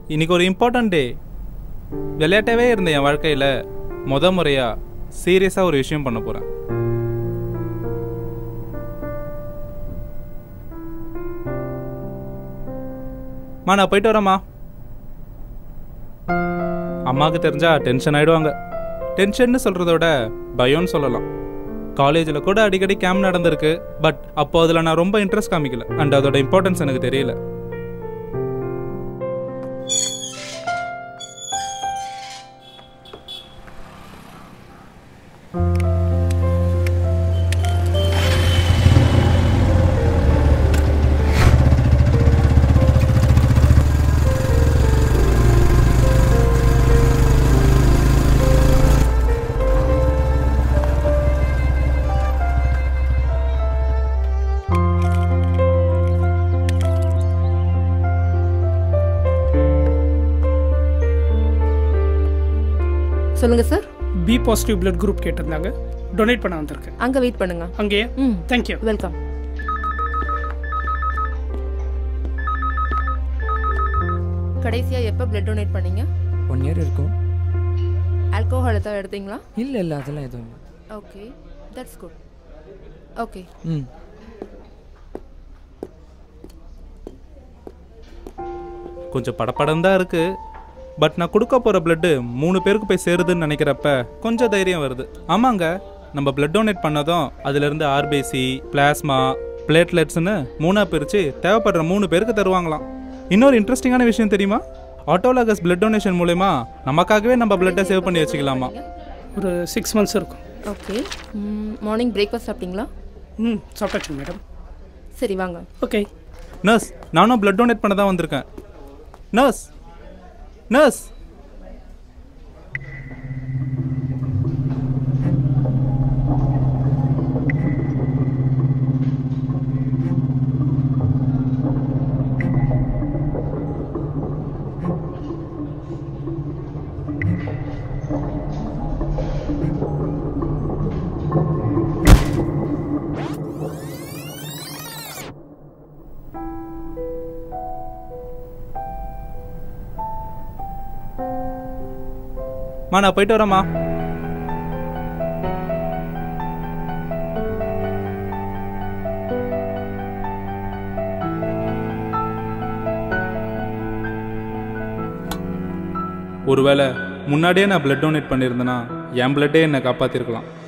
இன்னைக்கு ஒரு இம்பார்ட்டன்ட் டே விளையாட்டவே இருந்த என் வாழ்க்கையில் முத முறையாக சீரியஸாக ஒரு விஷயம் பண்ண போகிறேன் மா நான் போயிட்டு வரேம்மா அம்மாவுக்கு தெரிஞ்சா டென்ஷன் ஆயிடுவாங்க டென்ஷன்னு சொல்கிறத விட பயம்னு சொல்லலாம் காலேஜில் கூட அடிக்கடி கேம்ப் நடந்திருக்கு பட் அப்போ அதில் நான் ரொம்ப இன்ட்ரெஸ்ட் காமிக்கல அண்ட் அதோட இம்பார்ட்டன்ஸ் எனக்கு தெரியல சொல்லுங்க sir B positive blood group கேட்டிருந்தாங்க டொனேட் பண்ண வந்திருக்கேன் அங்க வெயிட் பண்ணுங்க அங்கேயே ம் தேங்க்யூ வெல்கம் கடைசியா எப்போ பிளட் டொனேட் பண்ணீங்க ஒன் இயர் இருக்கும் ஆல்கோஹால் ஏதாவது எடுத்தீங்களா இல்லை இல்லை அதெல்லாம் எதுவும் இல்லை ஓகே தட்ஸ் குட் ஓகே ம் கொஞ்சம் படப்படம் தான் இருக்கு பட் நான் கொடுக்க போகிற பிளட்டு மூணு பேருக்கு போய் சேருதுன்னு நினைக்கிறப்ப கொஞ்சம் தைரியம் வருது ஆமாங்க நம்ம பிளட் டொனேட் பண்ணதும் அதுலேருந்து ஆர்பிசி பிளாஸ்மா பிளேட்லெட்ஸ்னு மூணாக பிரித்து தேவைப்படுற மூணு பேருக்கு தருவாங்களாம் இன்னொரு இன்ட்ரெஸ்டிங்கான விஷயம் தெரியுமா ஆட்டோலாகஸ் பிளட் டொனேஷன் மூலயமா நமக்காகவே நம்ம பிளட்டை சேவ் பண்ணி வச்சுக்கலாமா ஒரு சிக்ஸ் மந்த்ஸ் இருக்கும் ஓகே மார்னிங் பிரேக்ஃபாஸ்ட் சாப்பிட்டீங்களா ம் சாப்பிட்டாச்சுங்க மேடம் சரி வாங்க ஓகே நர்ஸ் நானும் பிளட் டொனேட் பண்ண தான் வந்திருக்கேன் நர்ஸ் நர்ஸ் மா நான் போயிட்டு வரேம்மா ஒருவேளை முன்னாடியே நான் பிளட் டொனேட் பண்ணியிருந்தேன்னா என் பிளட்டே என்னை காப்பாற்றிருக்கலாம்